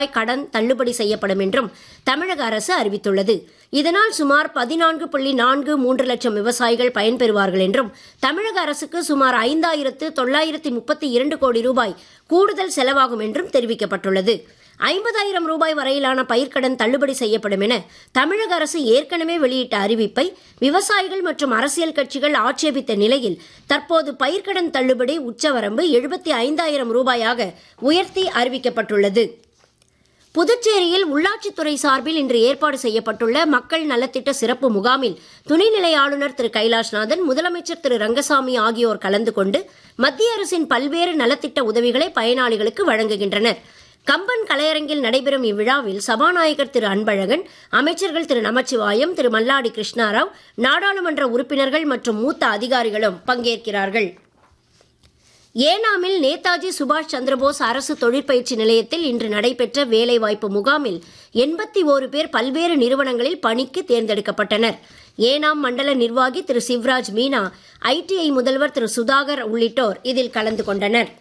கடன் தள்ளுபடி செய்யப்படும் என்றும் தமிழக அரசு அறிவித்துள்ளது இதனால் சுமார் பதினான்கு புள்ளி நான்கு மூன்று லட்சம் விவசாயிகள் பயன்பெறுவார்கள் என்றும் தமிழக அரசுக்கு சுமார் ஐந்தாயிரத்து தொள்ளாயிரத்தி முப்பத்தி இரண்டு கோடி ரூபாய் கூடுதல் செலவாகும் என்றும் தெரிவிக்கப்பட்டுள்ளது ஐம்பதாயிரம் ரூபாய் வரையிலான பயிர்க்கடன் தள்ளுபடி செய்யப்படும் என தமிழக அரசு ஏற்கனவே வெளியிட்ட அறிவிப்பை விவசாயிகள் மற்றும் அரசியல் கட்சிகள் ஆட்சேபித்த நிலையில் தற்போது பயிர்க்கடன் தள்ளுபடி உச்சவரம்பு எழுபத்தி ஐந்தாயிரம் ரூபாயாக உயர்த்தி அறிவிக்கப்பட்டுள்ளது புதுச்சேரியில் உள்ளாட்சித்துறை சார்பில் இன்று ஏற்பாடு செய்யப்பட்டுள்ள மக்கள் நலத்திட்ட சிறப்பு முகாமில் துணைநிலை ஆளுநர் திரு கைலாஷ்நாதன் முதலமைச்சர் திரு ரங்கசாமி ஆகியோர் கலந்து கொண்டு மத்திய அரசின் பல்வேறு நலத்திட்ட உதவிகளை பயனாளிகளுக்கு வழங்குகின்றனர் கம்பன் கலையரங்கில் நடைபெறும் இவ்விழாவில் சபாநாயகர் திரு அன்பழகன் அமைச்சர்கள் திரு நமச்சிவாயம் திரு மல்லாடி கிருஷ்ணாராவ் நாடாளுமன்ற உறுப்பினர்கள் மற்றும் மூத்த அதிகாரிகளும் பங்கேற்கிறார்கள் ஏனாமில் நேதாஜி சுபாஷ் சந்திரபோஸ் அரசு தொழிற்பயிற்சி நிலையத்தில் இன்று நடைபெற்ற வேலைவாய்ப்பு முகாமில் எண்பத்தி ஓரு பேர் பல்வேறு நிறுவனங்களில் பணிக்கு தேர்ந்தெடுக்கப்பட்டனர் ஏனாம் மண்டல நிர்வாகி திரு சிவராஜ் மீனா ஐடிஐ முதல்வர் திரு சுதாகர் உள்ளிட்டோர் இதில் கலந்து கொண்டனர்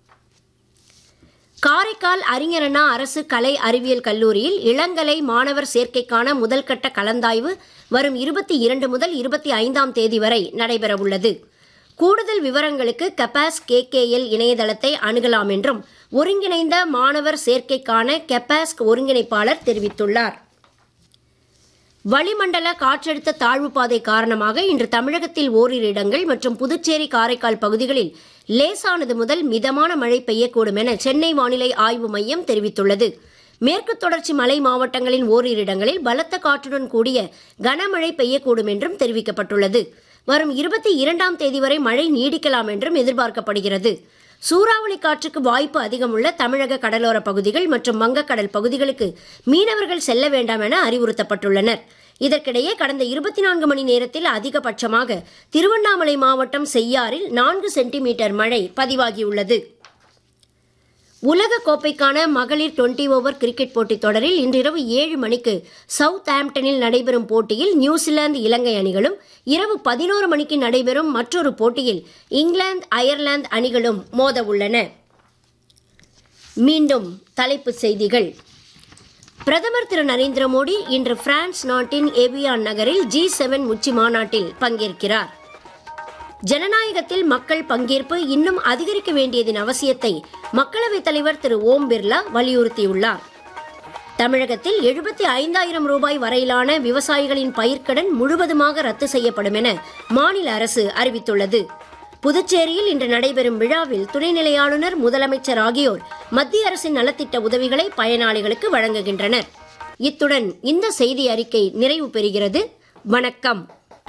காரைக்கால் அறிஞரணா அரசு கலை அறிவியல் கல்லூரியில் இளங்கலை மாணவர் சேர்க்கைக்கான முதல்கட்ட கலந்தாய்வு வரும் இருபத்தி இரண்டு முதல் இருபத்தி ஐந்தாம் தேதி வரை நடைபெறவுள்ளது கூடுதல் விவரங்களுக்கு கெப்பாஸ் கேகேஎல் இணையதளத்தை அணுகலாம் என்றும் ஒருங்கிணைந்த மாணவர் சேர்க்கைக்கான கெப்பாஸ்க் ஒருங்கிணைப்பாளர் தெரிவித்துள்ளார் வளிமண்டல காற்றழுத்த தாழ்வு பாதை காரணமாக இன்று தமிழகத்தில் ஓரிரு இடங்கள் மற்றும் புதுச்சேரி காரைக்கால் பகுதிகளில் லேசானது முதல் மிதமான மழை பெய்யக்கூடும் என சென்னை வானிலை ஆய்வு மையம் தெரிவித்துள்ளது மேற்கு தொடர்ச்சி மலை மாவட்டங்களின் ஓரிரு இடங்களில் பலத்த காற்றுடன் கூடிய கனமழை பெய்யக்கூடும் என்றும் தெரிவிக்கப்பட்டுள்ளது வரும் இருபத்தி இரண்டாம் தேதி வரை மழை நீடிக்கலாம் என்றும் எதிர்பார்க்கப்படுகிறது சூறாவளி காற்றுக்கு வாய்ப்பு அதிகமுள்ள தமிழக கடலோர பகுதிகள் மற்றும் வங்கக்கடல் பகுதிகளுக்கு மீனவர்கள் செல்ல வேண்டாம் என அறிவுறுத்தப்பட்டுள்ளனர் இதற்கிடையே கடந்த இருபத்தி நான்கு மணி நேரத்தில் அதிகபட்சமாக திருவண்ணாமலை மாவட்டம் செய்யாறில் நான்கு சென்டிமீட்டர் மழை பதிவாகியுள்ளது உலக கோப்பைக்கான மகளிர் டுவெண்டி ஓவர் கிரிக்கெட் போட்டித் தொடரில் இன்றிரவு ஏழு மணிக்கு சவுத் ஆம்டனில் நடைபெறும் போட்டியில் நியூசிலாந்து இலங்கை அணிகளும் இரவு பதினோரு மணிக்கு நடைபெறும் மற்றொரு போட்டியில் இங்கிலாந்து அயர்லாந்து அணிகளும் மோத உள்ளன மீண்டும் தலைப்புச் செய்திகள் பிரதமர் திரு நரேந்திர மோடி இன்று பிரான்ஸ் நாட்டின் எவியான் நகரில் ஜி செவன் உச்சி மாநாட்டில் பங்கேற்கிறார் ஜனநாயகத்தில் மக்கள் பங்கேற்பு இன்னும் அதிகரிக்க வேண்டியதன் அவசியத்தை மக்களவைத் தலைவர் திரு ஓம் பிர்லா வலியுறுத்தியுள்ளார் தமிழகத்தில் எழுபத்தி ஐந்தாயிரம் ரூபாய் வரையிலான விவசாயிகளின் பயிர்க்கடன் முழுவதுமாக ரத்து செய்யப்படும் என மாநில அரசு அறிவித்துள்ளது புதுச்சேரியில் இன்று நடைபெறும் விழாவில் துணைநிலை ஆளுநர் முதலமைச்சர் ஆகியோர் மத்திய அரசின் நலத்திட்ட உதவிகளை பயனாளிகளுக்கு வழங்குகின்றனர் இத்துடன் இந்த செய்தி அறிக்கை நிறைவு பெறுகிறது வணக்கம்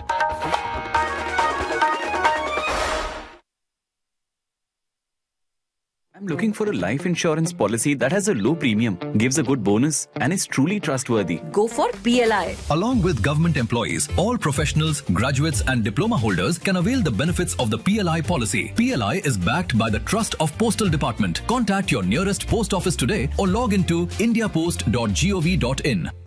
I'm looking for a life insurance policy that has a low premium, gives a good bonus, and is truly trustworthy. Go for PLI. Along with government employees, all professionals, graduates, and diploma holders can avail the benefits of the PLI policy. PLI is backed by the Trust of Postal Department. Contact your nearest post office today or log into indiapost.gov.in.